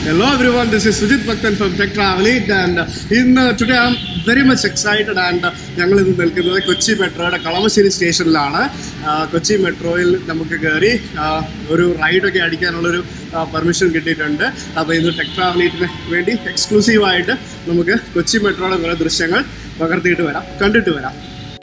Hello everyone, this is Sujit Bhaktan from Tech Travel It and uh, in uh, today I'm very much excited and uh, ഞങ്ങൾ ഇന്ന് നിൽക്കുന്നത് കൊച്ചി മെട്രോയുടെ കളമശ്ശേരി സ്റ്റേഷനിലാണ് Uh, Kochi മെട്രോയിൽ നമുക്ക് കയറി uh, ഒരു റൈഡൊക്കെ അടിക്കാനുള്ളൊരു പെർമിഷൻ കിട്ടിയിട്ടുണ്ട് അപ്പോൾ ഇന്ന് ടെക് ട്രാവലീറ്റിന് വേണ്ടി എക്സ്ക്ലൂസീവായിട്ട് നമുക്ക് കൊച്ചി മെട്രോയുടെ കുറേ ദൃശ്യങ്ങൾ പകർത്തിയിട്ട് വരാം കണ്ടിട്ട് വരാം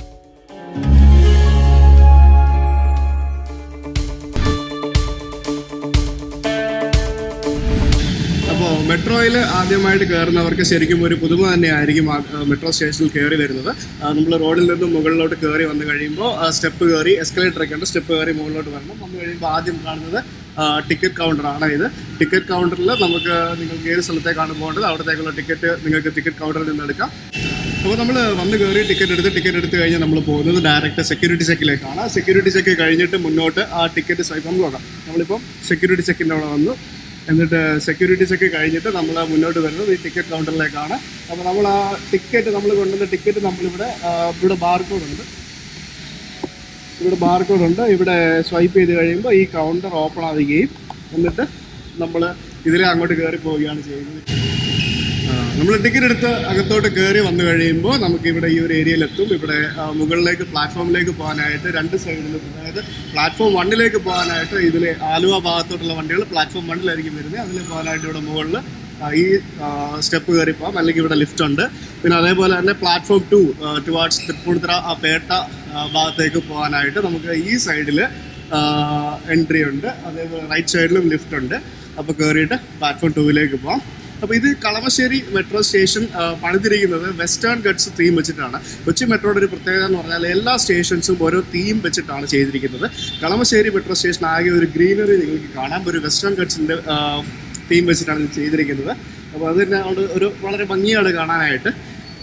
അപ്പോൾ മെട്രോയിൽ ആദ്യമായിട്ട് കയറുന്നവർക്ക് ശരിക്കും ഒരു പുതുമ തന്നെയായിരിക്കും ആ ആ, മെട്രോ സ്റ്റേഷനിൽ കയറി വരുന്നത് നമ്മൾ റോഡിൽ നിന്ന് മുകളിലോട്ട് കയറി വന്നു കഴിയുമ്പോൾ സ്റ്റെപ്പ് കയറി എസ്കലേറ്റർ ഒക്കെ ഉണ്ട് സ്റ്റെപ്പ് കയറി മുകളിലോട്ട് വരണം വന്നു കഴിയുമ്പോൾ ആദ്യം കാണുന്നത് ടിക്കറ്റ് കൗണ്ടറാണ് ഇത് ടിക്കറ്റ് കൗണ്ടറിൽ നമുക്ക് നിങ്ങൾക്ക് ഏത് സ്ഥലത്തേക്കാണ് പോകേണ്ടത് അവിടത്തേക്കുള്ള ടിക്കറ്റ് നിങ്ങൾക്ക് ടിക്കറ്റ് കൗണ്ടറിൽ നിന്ന് എടുക്കാം അപ്പോൾ നമ്മൾ വന്ന് കയറി ടിക്കറ്റ് എടുത്ത് ടിക്കറ്റ് എടുത്ത് കഴിഞ്ഞാൽ നമ്മൾ പോകുന്നത് ഡയറക്റ്റ് സെക്യൂരിറ്റി ചെക്കിലേക്കാണ് സെക്യൂരിറ്റി ചെക്ക് കഴിഞ്ഞിട്ട് മുന്നോട്ട് ആ ടിക്കറ്റ് സ്വൈപ്പം നോക്കാം നമ്മളിപ്പം സെക്യൂരിറ്റി ചെക്കിൻ്റെ അവിടെ വന്നു എന്നിട്ട് സെക്യൂരിറ്റി ചെക്ക് കഴിഞ്ഞിട്ട് നമ്മൾ മുന്നോട്ട് വരുന്നത് ഈ ടിക്കറ്റ് കൗണ്ടറിലേക്കാണ് അപ്പോൾ നമ്മൾ ആ ടിക്കറ്റ് നമ്മൾ കൊണ്ടുവന്ന ടിക്കറ്റ് നമ്മളിവിടെ ആ, ഇവിടെ ബാർകോഡ് ഉണ്ട് ഇവിടെ ബാർകോഡ് ഉണ്ട് ഇവിടെ സ്വൈപ്പ് ചെയ്ത് കഴിയുമ്പോൾ ഈ കൗണ്ടർ ഓപ്പൺ ആവുകയും എന്നിട്ട് നമ്മൾ ഇതിലെ അങ്ങോട്ട് കയറി പോവുകയാണ് ചെയ്യുന്നത് നമ്മൾ ടിക്കറ്റ് എടുത്ത് അകത്തോട്ട് കയറി വന്നു കഴിയുമ്പോൾ നമുക്ക് ഇവിടെ ഈ ഒരു ഏരിയയിലെത്തും ഇവിടെ ആ, മുകളിലേക്ക് പ്ലാറ്റ്ഫോമിലേക്ക് പോകാനായിട്ട് രണ്ട് സൈഡിലും അതായത് പ്ലാറ്റ്ഫോം വണ്ണിലേക്ക് പോകാനായിട്ട് ഇതിൽ ആലുവ ഭാഗത്തോട്ടുള്ള വണ്ടികൾ പ്ലാറ്റ്ഫോം വണ്ണിലായിരിക്കും വരുന്നത് അതിൽ പോകാനായിട്ട് ഇവിടെ മുകളിൽ ഈ സ്റ്റെപ്പ് കയറി പോകാം അല്ലെങ്കിൽ ഇവിടെ ലിഫ്റ്റ് ഉണ്ട് പിന്നെ അതേപോലെ തന്നെ പ്ലാറ്റ്ഫോം ടു ടുവാർഡ്സ് തൃപ്പൂണിത്തറ ആ പേട്ട ആ, ഭാഗത്തേക്ക് പോകാനായിട്ട് നമുക്ക് ഈ സൈഡിൽ എൻട്രി ഉണ്ട് അതേപോലെ റൈറ്റ് സൈഡിലും ലിഫ്റ്റ് ഉണ്ട് അപ്പോൾ കയറിയിട്ട് പ്ലാറ്റ്ഫോം ടൂവിലേക്ക് പോകാം അപ്പോൾ ഇത് കളമശ്ശേരി മെട്രോ സ്റ്റേഷൻ ആ, പണിതിരിക്കുന്നത് വെസ്റ്റേൺ ഗഡ്സ് തീം വെച്ചിട്ടാണ് കൊച്ചി മെട്രോയുടെ ഒരു പ്രത്യേകത എന്ന് പറഞ്ഞാൽ എല്ലാ സ്റ്റേഷൻസും ഓരോ തീം വെച്ചിട്ടാണ് ചെയ്തിരിക്കുന്നത് കളമശ്ശേരി മെട്രോ സ്റ്റേഷൻ ആകെ ഒരു ഗ്രീനറി നിങ്ങൾക്ക് കാണാം ഒരു വെസ്റ്റേൺ ഗഡ്സിൻ്റെ തീം വെച്ചിട്ടാണ് ഇത് ചെയ്തിരിക്കുന്നത് അപ്പോൾ അത് തന്നെ അവിടെ ഒരു വളരെ ഭംഗിയാണ് കാണാനായിട്ട്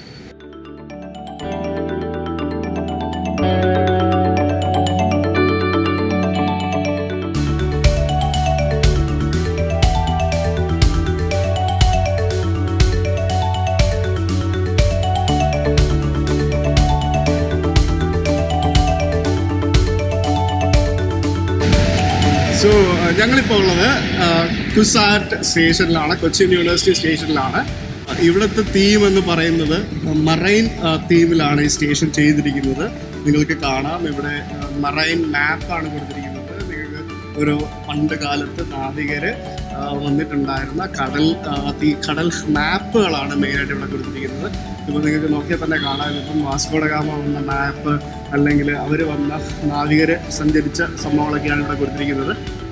സോ ഞങ്ങളിപ്പോൾ ഉള്ളത് കുസാറ്റ് സ്റ്റേഷനിലാണ് കൊച്ചിൻ യൂണിവേഴ്സിറ്റി സ്റ്റേഷനിലാണ് ഇവിടുത്തെ തീം എന്ന് പറയുന്നത് മറൈൻ തീമിലാണ് ഈ സ്റ്റേഷൻ ചെയ്തിരിക്കുന്നത് നിങ്ങൾക്ക് കാണാം ഇവിടെ മറൈൻ മാപ്പാണ് കൊടുത്തിരിക്കുന്നത് നിങ്ങൾക്ക് ഒരു പണ്ട് കാലത്ത് നാവികര് ആ, വന്നിട്ടുണ്ടായിരുന്ന കടൽ ആ, തീ കടൽ മാപ്പുകളാണ് മെയിനായിട്ട് ഇവിടെ കൊടുത്തിരിക്കുന്നത് ഇപ്പോൾ നിങ്ങൾക്ക് നോക്കിയാൽ തന്നെ കാണാം ഇപ്പം വാസ്കോഡഗാമ വന്ന മാപ്പ് അല്ലെങ്കിൽ അവർ വന്ന നാവികര് സഞ്ചരിച്ച സംഭവങ്ങളൊക്കെയാണ് ഇവിടെ കൊടുത്തിരിക്കുന്നത്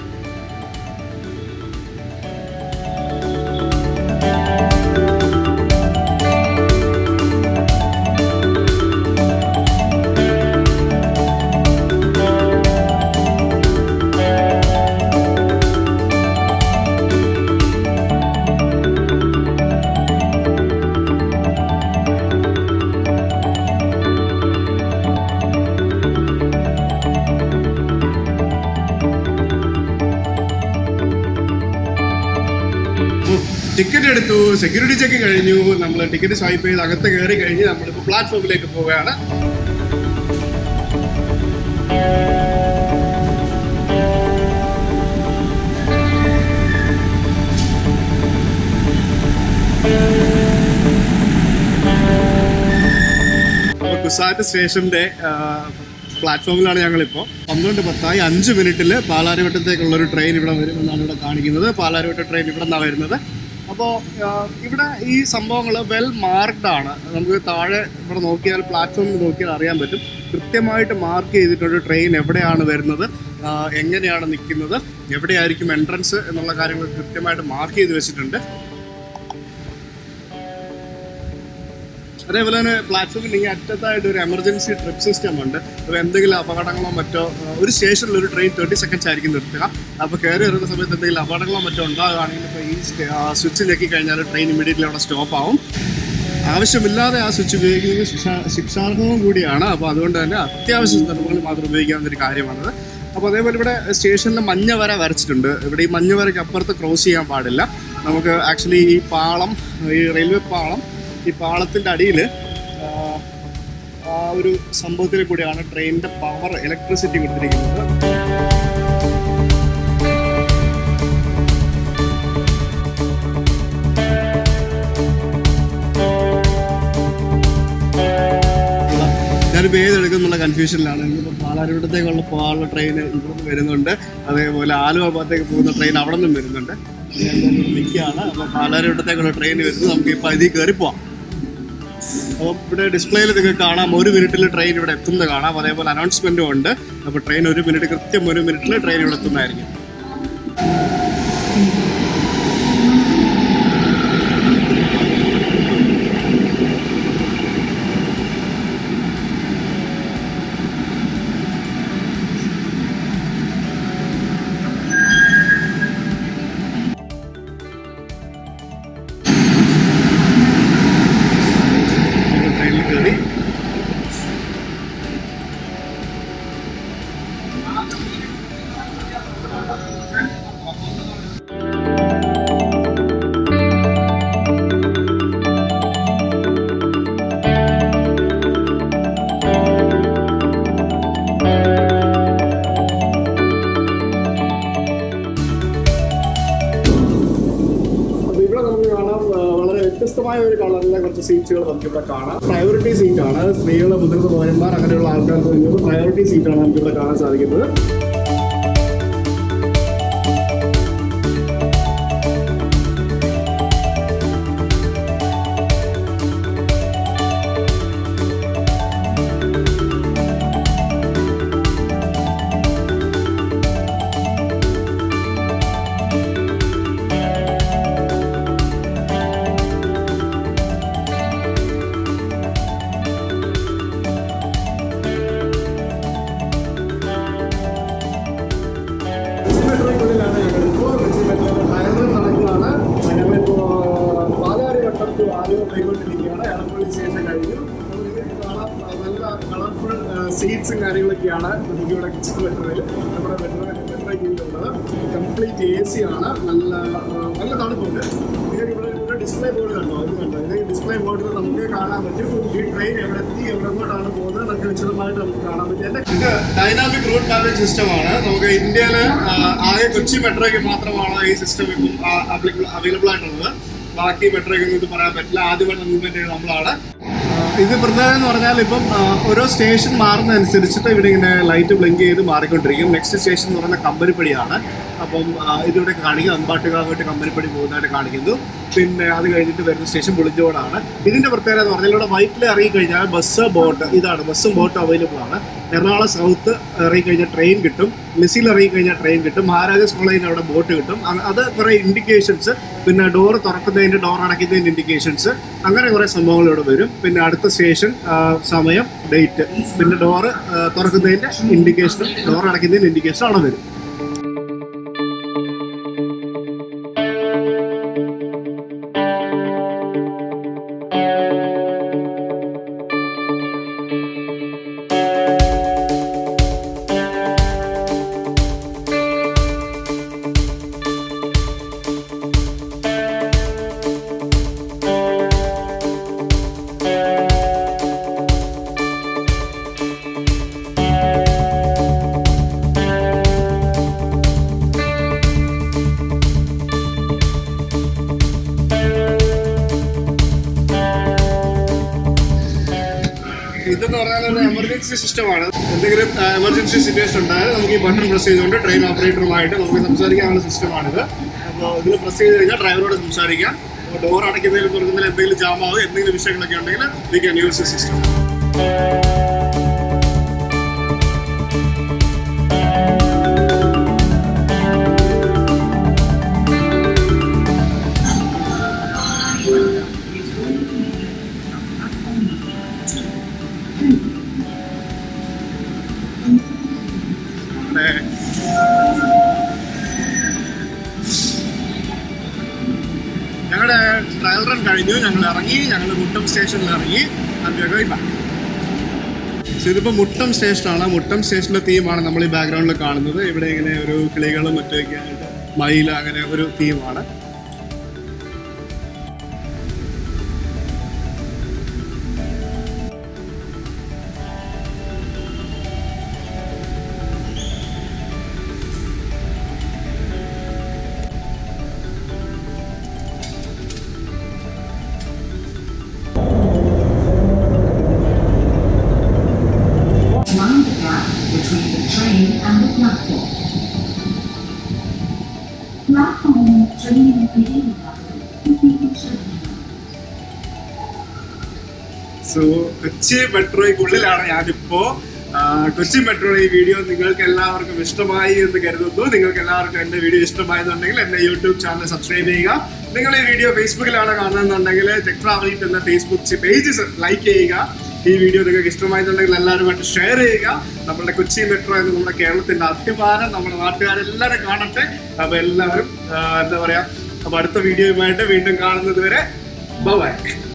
ടിക്കറ്റ് എടുത്തു സെക്യൂരിറ്റി ചെക്ക് കഴിഞ്ഞു നമ്മൾ ടിക്കറ്റ് സ്വൈപ്പ് ചെയ്ത് അകത്ത് കയറി കഴിഞ്ഞ് നമ്മളിപ്പോൾ പ്ലാറ്റ്ഫോമിലേക്ക് പോവുകയാണ് അപ്പോൾ കുസാറ്റ് സ്റ്റേഷന്റെ പ്ലാറ്റ്ഫോമിലാണ് ഞങ്ങളിപ്പോൾ പന്ത്രണ്ട് പത്തായി അഞ്ച് മിനിറ്റിൽ പാലാരിവട്ടത്തേക്കുള്ള ഒരു ട്രെയിൻ ഇവിടെ വരുമെന്നാണ് ഇവിടെ കാണിക്കുന്നത് പാലാരിവട്ട ട്രെയിൻ ഇവിടെ നിന്നാണ് വരുന്നത് അപ്പോൾ ഇവിടെ ഈ സംഭവങ്ങൾ വെൽ മാർക്ക്ഡ് ആണ് നമുക്ക് താഴെ ഇവിടെ നോക്കിയാൽ പ്ലാറ്റ്ഫോമിൽ നോക്കിയാൽ അറിയാൻ പറ്റും കൃത്യമായിട്ട് മാർക്ക് ചെയ്തിട്ടുണ്ട് ട്രെയിൻ എവിടെയാണ് വരുന്നത് ആ, എങ്ങനെയാണ് നിൽക്കുന്നത് എവിടെയായിരിക്കും എൻട്രൻസ് എന്നുള്ള കാര്യങ്ങൾ കൃത്യമായിട്ട് മാർക്ക് ചെയ്ത് വെച്ചിട്ടുണ്ട് അതേപോലെ തന്നെ പ്ലാറ്റ്ഫോമിൽ ഈ അറ്റത്തായിട്ട് ഒരു എമർജൻസി ട്രിപ്പ് സിസ്റ്റം ഉണ്ട് അപ്പോൾ എന്തെങ്കിലും അപകടങ്ങളോ മറ്റോ ആ, ഒരു സ്റ്റേഷനിൽ ഒരു ട്രെയിൻ തേർട്ടി സെക്കൻഡ്സ് ആയിരിക്കും നിർത്തുക അപ്പോൾ കയറി വരുന്ന സമയത്ത് എന്തെങ്കിലും അപകടങ്ങളോ മറ്റോ ഉണ്ടാകുകയാണെങ്കിൽ ഇപ്പോൾ ഈ സ്വിച്ച് ഞെക്കി കഴിഞ്ഞാൽ ട്രെയിൻ ഇമ്മീഡിയറ്റ്ലി അവിടെ സ്റ്റോപ്പ് ആവും ആവശ്യമില്ലാതെ ആ സ്വിച്ച് ഉപയോഗിക്കുന്നത് ശിക്ഷാ ശിക്ഷാർഹവും കൂടിയാണ് അപ്പോൾ അതുകൊണ്ട് തന്നെ അത്യാവശ്യ സന്ദർഭങ്ങളിൽ മാത്രം ഉപയോഗിക്കാവുന്ന ഒരു കാര്യമാണത് അപ്പോൾ അതേപോലെ ഇവിടെ സ്റ്റേഷനിൽ മഞ്ഞ വര വരച്ചിട്ടുണ്ട് ഇവിടെ ഈ മഞ്ഞ വരയ്ക്ക് അപ്പുറത്ത് ക്രോസ് ചെയ്യാൻ പാടില്ല നമുക്ക് ആക്ച്വലി ഈ പാളം ഈ റെയിൽവേ പാളം ഈ പാളത്തിൻ്റെ അടിയിൽ ആ ഒരു സംഭവത്തിൽ കൂടിയാണ് ട്രെയിനിൻ്റെ പവർ ഇലക്ട്രിസിറ്റി കൊടുത്തിരിക്കുന്നത് കൺഫ്യൂഷനിലാണ് ഇന്നിപ്പോൾ പാലാരിവട്ടത്തേക്കുള്ള പോകാനുള്ള ട്രെയിൻ ഇവിടുന്ന് വരുന്നുണ്ട് അതേപോലെ ആലുവ ഭാഗത്തേക്ക് പോകുന്ന ട്രെയിൻ അവിടെ നിന്നും വരുന്നുണ്ട് ഞാൻ നിൽക്കുകയാണ് അപ്പോൾ പാലാരിവട്ടത്തേക്കുള്ള ട്രെയിൻ വരുന്നത് നമുക്ക് ഇപ്പോൾ ഇതിൽ കയറി പോവാം അപ്പോൾ ഇവിടെ ഡിസ്പ്ലേയിൽ നിങ്ങൾക്ക് കാണാം ഒരു മിനിറ്റിൽ ട്രെയിൻ ഇവിടെ എത്തുന്നത് കാണാം അതേപോലെ അനൗൺസ്മെൻറ്റും ഉണ്ട് അപ്പോൾ ട്രെയിൻ ഒരു മിനിറ്റ് കൃത്യം ഒരു മിനിറ്റിൽ ട്രെയിൻ ഇവിടെ എത്തുന്നതായിരിക്കും നമ്മൾ ട്രെയിനിൽ കയറി അപ്പൊ ഇവിടെ നമുക്ക് കാണാം ആ, വളരെ വ്യത്യസ്തമായ ഒരു കളറിലെ കുറച്ച് സീറ്റുകൾ നമുക്ക് ഇവിടെ കാണാം പ്രയോറിറ്റി സീറ്റാണ് സ്ത്രീകൾ മുതിർന്ന പൗരന്മാർ അങ്ങനെയുള്ള ആൾക്കാർക്ക് വേണ്ടിയുള്ള പ്രയോറിറ്റി സീറ്റാണ് നമുക്ക് ഇവിടെ കാണാൻ സാധിക്കുന്നത് മെട്രോയ്ക്കുള്ളിലാണ് ഞങ്ങളിപ്പോൾ കൊച്ചി മെട്രോയുടെ ടയറിൽ നടക്കുകയാണ് ഞങ്ങളിപ്പോൾ പാലാരിവട്ടം ടു ആലുവ പോയിക്കൊണ്ടിരിക്കുകയാണ് എളപ്പള്ളി സ്റ്റേഷൻ കഴിഞ്ഞു അപ്പോൾ നിങ്ങൾക്ക് കാണാം ആ, നല്ല കളർഫുൾ സീറ്റ്സും കാര്യങ്ങളൊക്കെയാണ് നമുക്കിവിടെ കൊച്ചി മെട്രോയിൽ നമ്മുടെ മെട്രോ മെട്രോയ്ക്കുള്ളിലുള്ളത് കംപ്ലീറ്റ് എ സി ആണ് നല്ല ആ, നല്ല തണുപ്പുണ്ട് നിങ്ങൾക്ക് ഇവിടെ ഇവിടെ ഡിസ്പ്ലേ ബോർഡ് കണ്ടോ ഇത് കണ്ടോ ഇത് ഡിസ്പ്ലേ ബോർഡിൽ നമുക്ക് കാണാൻ പറ്റും ഈ ട്രെയിൻ എവിടെ എത്തി എവിടെ എങ്ങോട്ടാണ് പോകുന്നത് നമുക്ക് വിശദമായിട്ട് നമുക്ക് കാണാൻ പറ്റും എൻ്റെ ഇത് ഡൈനാമിക് റൂട്ട് മാനേജ് സിസ്റ്റമാണ് നമുക്ക് ഇന്ത്യയിൽ ആകെ കൊച്ചി മെട്രോയ്ക്ക് മാത്രമാണ് ഈ സിസ്റ്റം ഇപ്പം അവൈലബിൾ ആയിട്ടുള്ളത് ബാക്കി മെട്രോയ്ക്കൊന്നും ഇത് പറയാൻ പറ്റില്ല ആദ്യമായിട്ട് ഇംപ്ലിമെന്റ് ചെയ്തത് നമ്മളാണ് ഇത് പ്രധാനം എന്ന് പറഞ്ഞാൽ ഇപ്പം ആ, ഓരോ സ്റ്റേഷൻ മാറുന്നതനുസരിച്ചിട്ട് ഇവിടെ ഇങ്ങനെ ലൈറ്റ് ബ്ലിങ്ക് ചെയ്ത് മാറിക്കൊണ്ടിരിക്കും നെക്സ്റ്റ് സ്റ്റേഷൻ എന്ന് പറയുന്ന കമ്പനിപ്പടിയാണ് അപ്പം ആ, ഇതിവിടെ കാണിക്കും അമ്പാട്ടുകാവിട്ട് കമ്പനിപ്പടി പോകുന്നതായിട്ട് കാണിക്കുന്നു പിന്നെ അത് കഴിഞ്ഞിട്ട് വരുന്ന സ്റ്റേഷൻ പുളിഞ്ചോടാണ് ഇതിന്റെ പ്രത്യേകത എന്ന് പറഞ്ഞാൽ ഇവിടെ വൈറ്റിൽ ഇറങ്ങി കഴിഞ്ഞാൽ ബസ് ബോട്ട് ഇതാണ് ബസ്സും ബോട്ടും അവൈലബിൾ ആണ് എറണാകുളം സൗത്ത് ഇറങ്ങി കഴിഞ്ഞാൽ ട്രെയിൻ കിട്ടും മിസിൽ ഇറങ്ങി കഴിഞ്ഞാൽ ട്രെയിൻ കിട്ടും മഹാരാജാസ് കോളേജിന് അവിടെ ബോട്ട് കിട്ടും അ- അത് കുറേ ഇൻഡിക്കേഷൻസ് പിന്നെ ഡോർ തുറക്കുന്നതിന്റെ ഡോർ അടയ്ക്കുന്നതിന്റെ ഇൻഡിക്കേഷൻസ് അങ്ങനെ കുറേ സംഭവങ്ങൾ ഇവിടെ വരും പിന്നെ അടുത്ത സ്റ്റേഷൻ ആ, സമയം ഡേറ്റ് പിന്നെ ഡോറ് തുറക്കുന്നതിന്റെ ഇൻഡിക്കേഷനും ഡോർ അടയ്ക്കുന്നതിന്റെ ഇൻഡിക്കേഷനും അവിടെ വരും ഇതെന്ന് പറഞ്ഞാൽ ഒരു എമർജൻസി സിസ്റ്റമാണ് എന്തെങ്കിലും എമർജൻസി സിറ്റുവേഷൻ ഉണ്ടായാൽ നമുക്ക് ഈ ബട്ടൺ പ്രസ് ചെയ്തുകൊണ്ട് ട്രെയിൻ ഓപ്പറേറ്ററുമായിട്ട് നമുക്ക് സംസാരിക്കാനുള്ള സിസ്റ്റമാണിത് അപ്പോൾ ഇതിൽ പ്രസ് ചെയ്ത് കഴിഞ്ഞാൽ ഡ്രൈവറോട് സംസാരിക്കാം ഡോർ അടയ്ക്കുന്നതിലും തുറക്കുന്നതിലും എന്തെങ്കിലും ജാമാവോ എന്തെങ്കിലും വിഷയങ്ങളൊക്കെ ഉണ്ടെങ്കിൽ വി ക്യാൻ യൂസ് സിസ്റ്റം ഞങ്ങളുടെ ട്രയൽ റൺ കഴിഞ്ഞു ഞങ്ങൾ ഇറങ്ങി ഞങ്ങൾ മുട്ടം സ്റ്റേഷനിൽ ഇറങ്ങി അതിലേക്ക് ഇതിപ്പോൾ മുട്ടം സ്റ്റേഷനാണ് മുട്ടം സ്റ്റേഷനിലെ തീമാണ് നമ്മൾ ഈ ബാക്ക്ഗ്രൗണ്ടിൽ കാണുന്നത് ഇവിടെ ഇങ്ങനെ ഒരു കിളികളും മറ്റൊക്കെ ആയിട്ട് മയിൽ അങ്ങനെ ഒരു തീമാണ് Platform training ശ്രദ്ധിക്കണം സോ കൊച്ചി മെട്രോയ്ക്കുള്ളിലാണ് ഞാനിപ്പോ ആ, കൊച്ചി മെട്രോ ഈ വീഡിയോ നിങ്ങൾക്ക് എല്ലാവർക്കും ഇഷ്ടമായി എന്ന് കരുതുന്നു നിങ്ങൾക്ക് എല്ലാവർക്കും എന്റെ വീഡിയോ ഇഷ്ടമായെന്നുണ്ടെങ്കിൽ എന്റെ യൂട്യൂബ് ചാനൽ സബ്സ്ക്രൈബ് ചെയ്യുക നിങ്ങൾ ഈ വീഡിയോ ഫേസ്ബുക്കിലാണ് കാണുന്നതെന്നുണ്ടെങ്കിൽ ടെക് ട്രാവലിറ്റ് എന്ന ഫേസ്ബുക്ക് പേജ് ലൈക്ക് ചെയ്യുക ഈ വീഡിയോ നിങ്ങൾക്ക് ഇഷ്ടമായെന്നുണ്ടെങ്കിൽ എല്ലാവരുമായിട്ട് ഷെയർ ചെയ്യുക നമ്മുടെ കൊച്ചി മെട്രോ എന്ന് നമ്മുടെ കേരളത്തിന്റെ അഭിമാനം നമ്മുടെ നാട്ടുകാരെല്ലാവരും കാണട്ടെ അപ്പൊ എല്ലാവരും ആ, എന്താ പറയാ അപ്പൊ അടുത്ത വീഡിയോയുമായിട്ട് വീണ്ടും കാണുന്നത് വരെ ബൈ